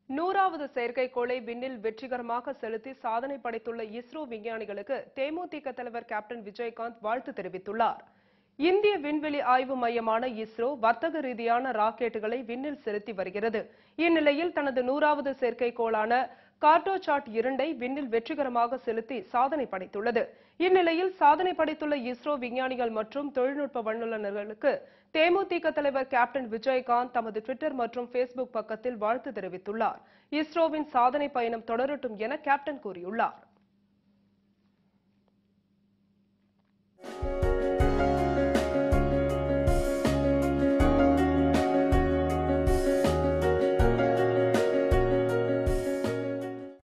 நூறாவது செயற்கைக்கோளை விண்ணில் வெற்றிகரமாக செலுத்தி சாதனை படைத்துள்ள இஸ்ரோ விஞ்ஞானிகளுக்கு தேமுதிக தலைவர் கேப்டன் விஜயகாந்த் வாழ்த்து தெரிவித்துள்ளார் இந்திய விண்வெளி ஆய்வு மையமான இஸ்ரோ வர்த்தக ரீதியான ராக்கெட்டுகளை விண்ணில் செலுத்தி வருகிறது இந்நிலையில் தனது நூறாவது செயற்கைக்கோளான கார்டோசாட் இரண்டை விண்ணில் வெற்றிகரமாக செலுத்தி சாதனை படைத்துள்ளது இந்நிலையில் சாதனை படைத்துள்ள இஸ்ரோ விஞ்ஞானிகள் மற்றும் தொழில்நுட்ப வல்லுநர்களுக்கு தேமுதிக தலைவர் கேப்டன் விஜயகாந்த் தமது ட்விட்டர் மற்றும் ஃபேஸ்புக் பக்கத்தில் வாழ்த்து தெரிவித்துள்ளார் இஸ்ரோவின் சாதனை பயணம் தொடரட்டும் என கேப்டன் கூறியுள்ளார்